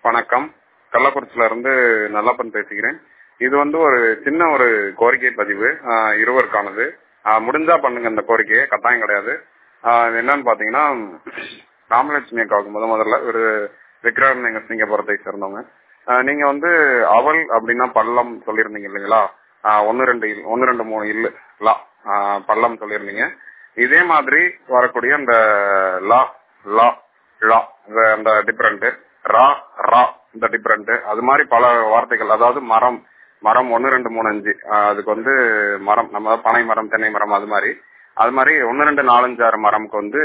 வணக்கம் கள்ளக்குறிச்சியில இருந்து நல்லப்பன் பேசுகிறேன் இது வந்து ஒரு சின்ன ஒரு கோரிக்கை பதிவு ஆஹ் இருவருக்கானது ஆஹ் முடிஞ்சா பண்ணுங்க இந்த கோரிக்கையை கட்டாயம் கிடையாது ஆஹ் இது என்னன்னு பாத்தீங்கன்னா ராமலட்சுமி அக்காவுக்கு முத முதல்ல ஒரு விக்ரம் நீங்க சிங்கப்புறத்தை சேர்ந்தவங்க ஆஹ் நீங்க வந்து அவள் அப்படின்னா பள்ளம் சொல்லியிருந்தீங்க இல்லைங்களா ஆஹ் ஒன்னு ரெண்டு இல் ஒன்னு ரெண்டு மூணு இல்லு லா ஆஹ் பள்ளம் சொல்லியிருந்தீங்க இதே மாதிரி வரக்கூடிய அந்த லா லா லா இந்த- அந்த டிஃபரெண்ட் ரா ரா இந்த டிஃபரெண்ட் அது மாதிரி பல வார்த்தைகள் அதாவது மரம் மரம் ஒன்னு ரெண்டு மூணு அஞ்சு ஆஹ் அதுக்கு வந்து மரம் நம்ம பனை மரம் தென்னை மரம் அது மாதிரி அது மாதிரி ஒன்னு ரெண்டு நாலஞ்சு ஆறு மரம்க்கு வந்து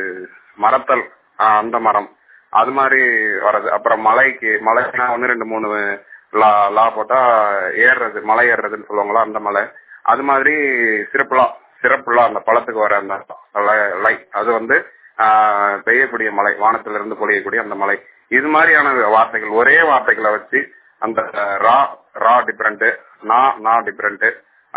மரத்தல் ஆஹ் அந்த மரம் அது மாதிரி வர்றது அப்புறம் மலைக்கு மலைனா ஒன்னு ரெண்டு மூணு லா லா போட்டா ஏறுறது மலை ஏறுறதுன்னு சொல்லுவாங்களா அந்த மலை அது மாதிரி சிறப்புலா சிறப்புலா அந்த பழத்துக்கு வர அந்த லை- லை அது வந்து ஆஹ் பெய்யக்கூடிய மலை வானத்துல இருந்து பொழியக்கூடிய அந்த மலை இது மாதிரியான வார்த்தைகள் ஒரே வார்த்தைகளை வச்சு அந்த ரா ரா டிஃபரெண்ட் நா நா டிஃபரெண்ட்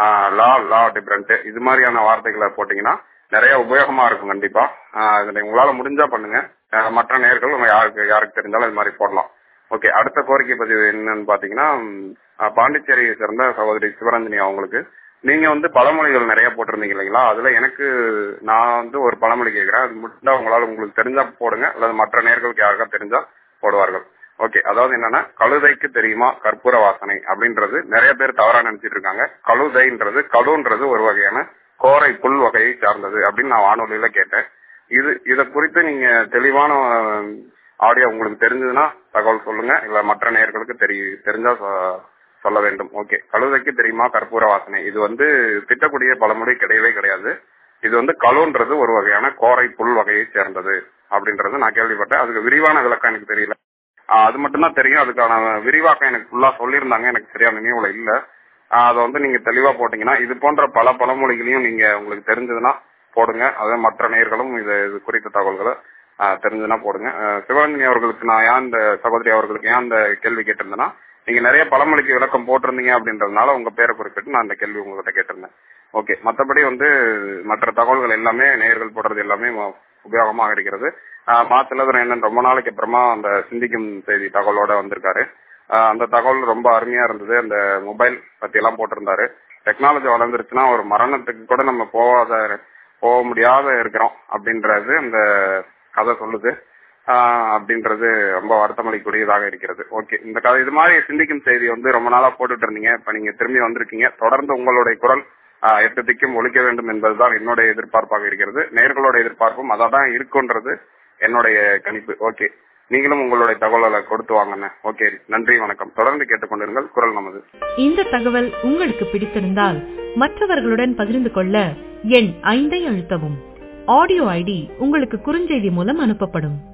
லா லா டிஃபரெண்ட் இது மாதிரியான வார்த்தைகளை போட்டீங்கன்னா நிறைய உபயோகமா இருக்கும் கண்டிப்பா ஆஹ் இதுல உங்களால முடிஞ்சா பண்ணுங்க ஆஹ் மற்ற நேர்கள் உங்க யாருக்கு யாருக்கு தெரிஞ்சாலும் இது மாதிரி போடலாம் ஓகே அடுத்த கோரிக்கை பதிவு என்னன்னு பாத்தீங்கன்னா ம், ஆஹ் பாண்டிச்சேரியை சேர்ந்த சகோதரி சிவரஞ்சனி அவங்களுக்கு நீங்க வந்து பழமொழிகள் நிறைய போட்டிருந்தீங்க இல்லைங்களா அதுல எனக்கு நான் வந்து ஒரு பழமொழி கேட்கிறேன் அது முடிஞ்சா உங்களால உங்களுக்கு தெரிஞ்சா போடுங்க அல்லது மற்ற நேர்களுக்கு யாருக்கா தெரிஞ்சா போடுவார்கள் ஓகே அதாவது என்னன்னா கழுதைக்கு தெரியுமா கற்பூர வாசனை அப்படின்றது நிறைய பேர் தவறா நினைச்சிட்டு இருக்காங்க கழுதைன்றது கடுன்றது ஒரு வகையான கோரை புல் வகையை சார்ந்தது அப்படின்னு நான் வானொலியில கேட்டேன் இது இத குறித்து நீங்க தெளிவான ஆடியோ உங்களுக்கு தெரிஞ்சதுன்னா தகவல் சொல்லுங்க இல்ல மற்ற நேயர்களுக்கு தெரி தெரிஞ்சா சொ- சொல்ல வேண்டும் ஓகே கழுதைக்கு தெரியுமா கற்பூர வாசனை இது வந்து திட்டக்கூடிய பழமொழி கிடையவே கிடையாது இது வந்து கழுன்றது ஒரு வகையான கோரை புல் வகையை சேர்ந்தது அப்படின்றது நான் கேள்விப்பட்டேன் அதுக்கு விரிவான விளக்கம் எனக்கு தெரியல ஆஹ் அது மட்டும்தான் தெரியும் அதுக்கான விரிவாக்கம் எனக்கு ஃபுல்லா சொல்லியிருந்தாங்க எனக்கு சரியா நினைவுல இல்ல ஆஹ் அதை வந்து நீங்க தெளிவா போட்டீங்கன்னா இது போன்ற பல பழமொழிகளையும் நீங்க உங்களுக்கு தெரிஞ்சதுன்னா போடுங்க அதே மற்ற நேயர்களும் இது இது குறித்த தகவல்களை ஆஹ் தெரிஞ்சதுன்னா போடுங்க ஆஹ் சிவரஞ்சனி அவர்களுக்கு நான் ஏன் இந்த சகோதரி அவர்களுக்கு ஏன் இந்த கேள்வி கேட்டிருந்தேன்னா நீங்க நிறைய பழமொழிக்கு விளக்கம் போட்டிருந்தீங்க அப்படின்றதுனால உங்க பேரை குறிப்பிட்டு நான் இந்த கேள்வி உங்ககிட்ட கேட்டிருந்தேன் ஓகே மத்தபடி வந்து மற்ற தகவல்கள் எல்லாமே நேயர்கள் போடுறது எல்லாமே ம- உபயோகமாக இருக்கிறது ஆஹ் மா திலதரன் என்ன ரொம்ப நாளைக்கு அப்புறமா அந்த சிந்திக்கும் செய்தி தகவலோட வந்திருக்காரு ஆஹ் அந்த தகவல் ரொம்ப அருமையா இருந்தது அந்த மொபைல் பத்தி எல்லாம் போட்டிருந்தாரு டெக்னாலஜி வளர்ந்துருச்சுன்னா ஒரு மரணத்துக்கு கூட நம்ம போகாத போக முடியாத இருக்கிறோம் அப்படின்றது அந்த கதை சொல்லுது ஆஹ் அப்படின்றது ரொம்ப வருத்தமளிக்கூடியதாக இருக்கிறது ஓகே இந்த கதை இது மாதிரி சிந்திக்கும் செய்தி வந்து ரொம்ப நாளா போட்டுட்டு இருந்தீங்க இப்ப நீங்க திரும்பி வந்திருக்கீங்க தொடர்ந்து உங்களுடைய குரல் ஆஹ் எட்டு திக்கும் ஒழிக்க வேண்டும் என்பதுதான் என்னுடைய எதிர்பார்ப்பாக இருக்கிறது நேர்களோட எதிர்பார்ப்பும் அதான் இருக்குன்றது என்னுடைய கணிப்பு ஓகே நீங்களும் உங்களுடைய தகவல்களை கொடுத்து வாங்கண்ணே ஓகே நன்றி வணக்கம் தொடர்ந்து கேட்டுக்கொண்டிருங்கள் குரல் நமது இந்த தகவல் உங்களுக்கு பிடித்திருந்தால் மற்றவர்களுடன் பகிர்ந்து கொள்ள எண் ஐந்தை அழுத்தவும் ஆடியோ ஐடி உங்களுக்கு குறுஞ்செய்தி மூலம் அனுப்பப்படும்